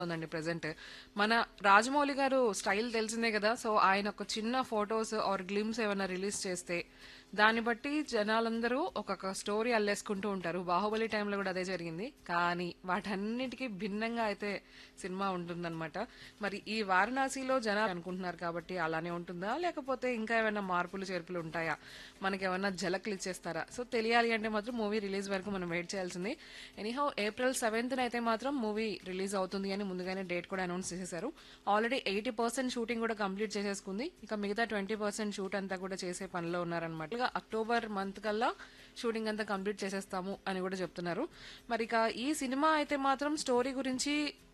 ఉందండి ప్రెసెంట్ మన రాజమౌళి గారు స్టైల్ తెలిసిందే కదా సో ఆయన ఒక చిన్న ఫొటోస్ ఆర్ గ్లిమ్స్ ఏమైనా రిలీజ్ చేస్తే దాన్ని బట్టి జనాలందరూ ఒక్కొక్క స్టోరీ అల్లేసుకుంటూ ఉంటారు బాహుబలి టైంలో కూడా అదే జరిగింది కానీ వాటన్నిటికీ భిన్నంగా అయితే సినిమా ఉంటుందన్నమాట మరి ఈ వారణాసిలో జనాలు అనుకుంటున్నారు కాబట్టి అలానే ఉంటుందా లేకపోతే ఇంకా ఏమైనా మార్పులు చేర్పులు ఉంటాయా మనకి ఏమైనా జలక్లు ఇచ్చేస్తారా సో తెలియాలి అంటే మాత్రం మూవీ రిలీజ్ వరకు మనం వెయిట్ చేయాల్సింది ఎనీహౌ ఏప్రిల్ సెవెంత్ అయితే మాత్రం మూవీ రిలీజ్ అవుతుంది అని ముందుగానే డేట్ కూడా అనౌన్స్ చేసేశారు ఆల్రెడీ ఎయిటీ పర్సెంట్ షూటింగ్ కూడా కంప్లీట్ చేసేసుకుంది ఇక మిగతా ట్వంటీ పర్సెంట్ షూట్ అంతా కూడా చేసే పనిలో ఉన్నారనమాట ఇక అక్టోబర్ మంత్ కల్లా షూటింగ్ అంతా కంప్లీట్ చేసేస్తాము అని కూడా చెప్తున్నారు మరి ఇక ఈ సినిమా అయితే మాత్రం స్టోరీ గురించి